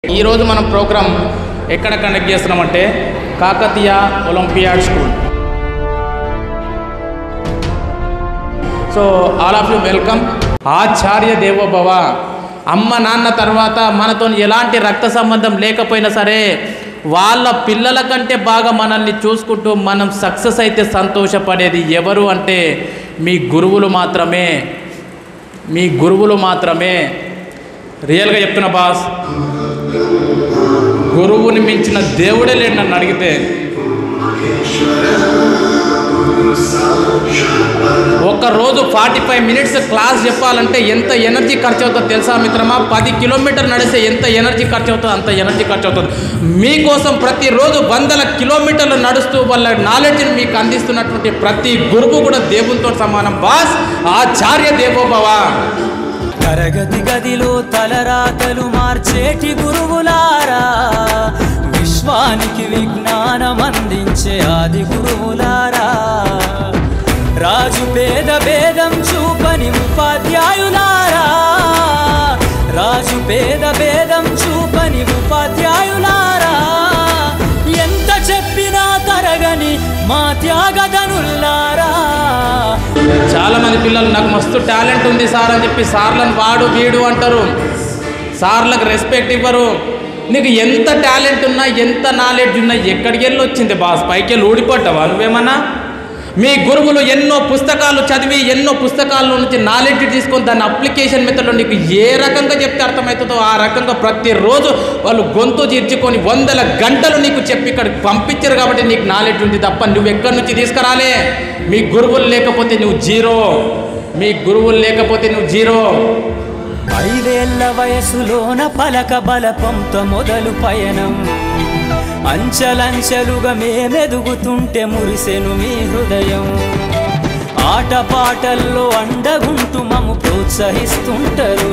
ఈరోజు మనం ప్రోగ్రాం ఎక్కడ కండక్ట్ చేస్తున్నామంటే Kakatiya olympiad school so all of you welcome ఆచార్య దేవోభవ అమ్మ నాన్న తర్వాత మనతో ఎలాంటి రక్త సంబంధం లేకపోయినా సరే వాళ్ళ పిల్లల కంటే బాగా మనల్ని చూసుకుంటూ మనం సక్సెస్ అయితే సంతోషపడేది ఎవరు అంటే మీ గురువులు మాత్రమే మీ గురువులు మాత్రమే రియల్గా చెప్తున్నా బాస్ గురువుని మించిన దేవుడే లేడు నన్ను అడిగితే ఒక రోజు ఫార్టీ ఫైవ్ మినిట్స్ క్లాస్ చెప్పాలంటే ఎంత ఎనర్జీ ఖర్చు అవుతుందో తెలుసా మిత్రమా పది కిలోమీటర్ నడిస్తే ఎంత ఎనర్జీ ఖర్చు అవుతుందో అంత ఎనర్జీ ఖర్చు అవుతుంది మీకోసం ప్రతిరోజు వందల కిలోమీటర్లు నడుస్తూ వాళ్ళ నాలెడ్జ్ని మీకు అందిస్తున్నటువంటి ప్రతి గురువు కూడా దేవునితో సమానం బాస్ ఆచార్య దేవోభవ తరగతి గదిలో తలరాతలు మార్చేటి గురువులారా విశ్వానికి విజ్ఞానం అందించే ఆది గురువులారా రాజు పేద భేదం చూపని ఉపాధ్యాయులారా రాజు పేద భేదం చూపని ఉపాధ్యాయులారా ఎంత చెప్పినా తరగని మా త్యాగదనుల్లారా చాలా మంది పిల్లలు నాకు మస్తు టాలెంట్ ఉంది సార్ అని చెప్పి సార్లను వాడు వీడు అంటారు సార్లకు రెస్పెక్ట్ ఇవ్వరు నీకు ఎంత టాలెంట్ ఉన్నా ఎంత నాలెడ్జ్ ఉన్నా ఎక్కడికి వెళ్ళి వచ్చింది బాస్ పైకి వెళ్ళి ఊడిపడ్డావా నువ్వేమన్నా మీ గురువులు ఎన్నో పుస్తకాలు చదివి ఎన్నో పుస్తకాల నుంచి నాలెడ్జ్ తీసుకొని దాని అప్లికేషన్ మెథడ్లో నీకు ఏ రకంగా చెప్తే అర్థమవుతుందో ఆ రకంగా ప్రతిరోజు వాళ్ళు గొంతు తీర్చుకొని వందల గంటలు నీకు చెప్పి ఇక్కడికి పంపించారు కాబట్టి నీకు నాలెడ్జ్ ఉంది తప్ప నువ్వు ఎక్కడి నుంచి తీసుకురాలే మీ గురువులు లేకపోతే నువ్వు జీరో మీ గురువులు లేకపోతే నువ్వు జీరో ఐదేళ్ల వయసులోన పలక బలపంతో మొదలు పయనం అంచలంచెలుగా మేమెదుగుతుంటే మురిసెను మీ హృదయం ఆటపాటల్లో అండగుంటూ మము ప్రోత్సహిస్తుంటారు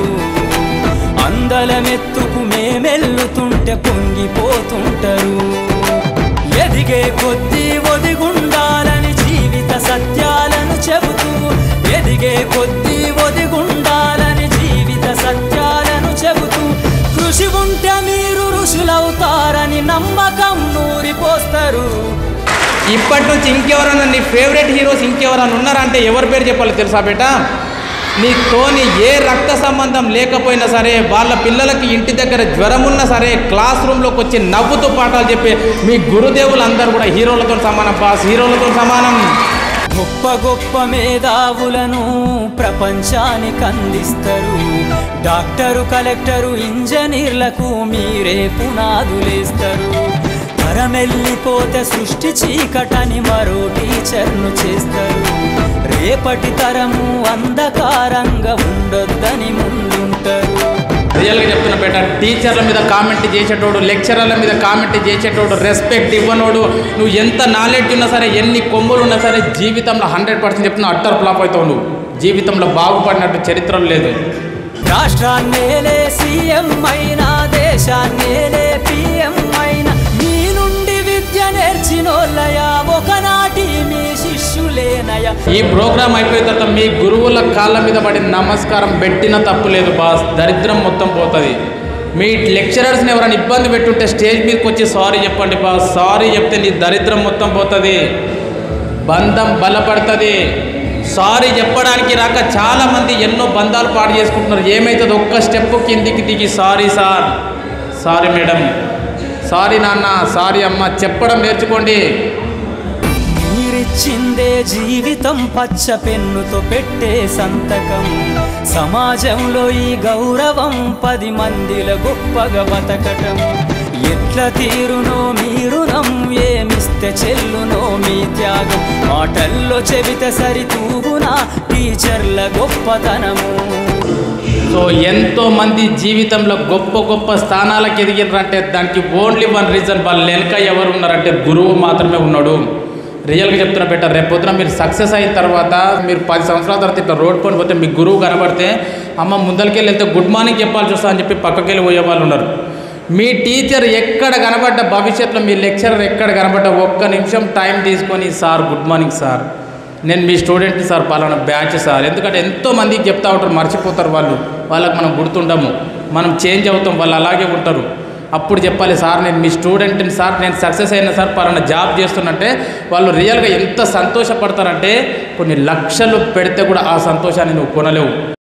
అందలమెత్తుకు మేమెల్లుతుంటే పొంగిపోతుంటారు ఎదిగే కొద్దీ ఒదిగుండాలని జీవిత సత్యాలను చెబుతూ ఎదిగే కొద్దీ ఒదిగుండాలని జీవిత సత్యాలను చెబుతూ కృషి ఉంటే మీరు ఋషులవుతారని నమ్మకం నూరిపోస్తారు ఇప్పటి నుంచి ఇంకెవరైనా నీ ఫేవరెట్ హీరోస్ ఇంకెవరైనా ఉన్నారా అంటే ఎవరి పేరు చెప్పాలి తెలుసా బేట నీతోని ఏ రక్త సంబంధం లేకపోయినా సరే వాళ్ళ పిల్లలకి ఇంటి దగ్గర జ్వరం ఉన్నా సరే క్లాస్ రూమ్లోకి వచ్చి నవ్వుతూ పాఠాలు చెప్పే మీ గురుదేవులు అందరూ కూడా హీరోలతో సమానం బాస్ హీరోలతో సమానం గొప్ప గొప్ప మేధావులను ప్రపంచానికి అందిస్తారు డాక్టరు కలెక్టరు ఇంజనీర్లకు మీరే పునాదులేస్తారు తరమెల్లిపోతే సృష్టి చీకటని మరో టీచర్ను చేస్తారు రేపటి తరము అంధకారంగా ఉండొద్దని ముందుంటారు రియల్గా చెప్తున్నా బేట టీచర్ల మీద కామెంట్ చేసేటోడు లెక్చరర్ల మీద కామెంట్ చేసేటోడు రెస్పెక్ట్ ఇవ్వనోడు నువ్వు ఎంత నాలెడ్జ్ ఉన్నా సరే ఎన్ని కొమ్ములు ఉన్నా సరే జీవితంలో హండ్రెడ్ పర్సెంట్ చెప్తున్నా అట్టర్ ఫ్లాప్ అవుతావు నువ్వు జీవితంలో బాగుపడినట్టు చరిత్రలు లేదు రాష్ట్రాన్నేలే సీఎం అయినా దేశాన్నేలే పిఎం అయినా మీ నుండి విద్య నేర్చినోళ్ళయా ఒకనాటి మీ శిష్యులేనయా ఈ ప్రోగ్రామ్ అయిపోయిన తర్వాత మీ గురువుల కాళ్ళ మీద పడి నమస్కారం పెట్టిన తప్పు లేదు బాస్ దరిద్రం మొత్తం పోతుంది మీ లెక్చరర్స్ని ఎవరైనా ఇబ్బంది పెట్టుంటే స్టేజ్ మీదకి వచ్చి సారీ చెప్పండి బాస్ సారీ చెప్తే నీ దరిద్రం మొత్తం పోతుంది బంధం బలపడుతుంది సారీ చెప్పడానికి రాక చాలామంది ఎన్నో బంధాలు పాడు చేసుకుంటున్నారు ఏమవుతుంది ఒక్క స్టెప్ కిందికి దిగి sorry sir sorry madam sorry నాన్న సారీ అమ్మ చెప్పడం నేర్చుకోండి మీరిచ్చిందే జీవితం పచ్చ పెన్నుతో పెట్టే సంతకం సమాజంలో ఈ గౌరవం పది మందిల గొప్పగా బతకటం ఎట్ల తీరునో మీరునం ఏమిస్తే చెల్లునో మీ త్యాగం మాటల్లో చెబితే సరితూగునా టీచర్ల గొప్పతనము సో ఎంతో మంది జీవితంలో గొప్ప గొప్ప స్థానాలకు ఎదిగినారంటే దానికి ఓన్లీ వన్ రీజన్ వాళ్ళ వెనక ఎవరు ఉన్నారంటే గురువు మాత్రమే ఉన్నాడు రియల్గా చెప్తున్నా బెటర్ రేపు పొద్దున మీరు సక్సెస్ అయిన తర్వాత మీరు పది సంవత్సరాల తర్వాత ఇట్లా రోడ్ పని పోతే మీ గురువు కనబడితే అమ్మ ముందరికెళ్ళి వెళ్తే గుడ్ మార్నింగ్ చెప్పాల్సి వస్తా అని చెప్పి పక్కకి వెళ్ళి పోయే వాళ్ళు ఉన్నారు మీ టీచర్ ఎక్కడ కనబడ్డ భవిష్యత్తులో మీ లెక్చరర్ ఎక్కడ కనబడ్డ ఒక్క నిమిషం టైం తీసుకొని సార్ గుడ్ మార్నింగ్ సార్ నేను మీ స్టూడెంట్ని సార్ పలానా బ్యాచ్ సార్ ఎందుకంటే ఎంతో మందికి చెప్తా ఉంటారు మర్చిపోతారు వాళ్ళు వాళ్ళకి మనం గుర్తుండము మనం చేంజ్ అవుతాం వాళ్ళు అలాగే ఉంటారు అప్పుడు చెప్పాలి సార్ నేను మీ స్టూడెంట్ని సార్ నేను సక్సెస్ అయిన సార్ పలానా జాబ్ చేస్తున్నట్టే వాళ్ళు రియల్గా ఎంత సంతోషపడతారంటే కొన్ని లక్షలు పెడితే కూడా ఆ సంతోషాన్ని నువ్వు కొనలేవు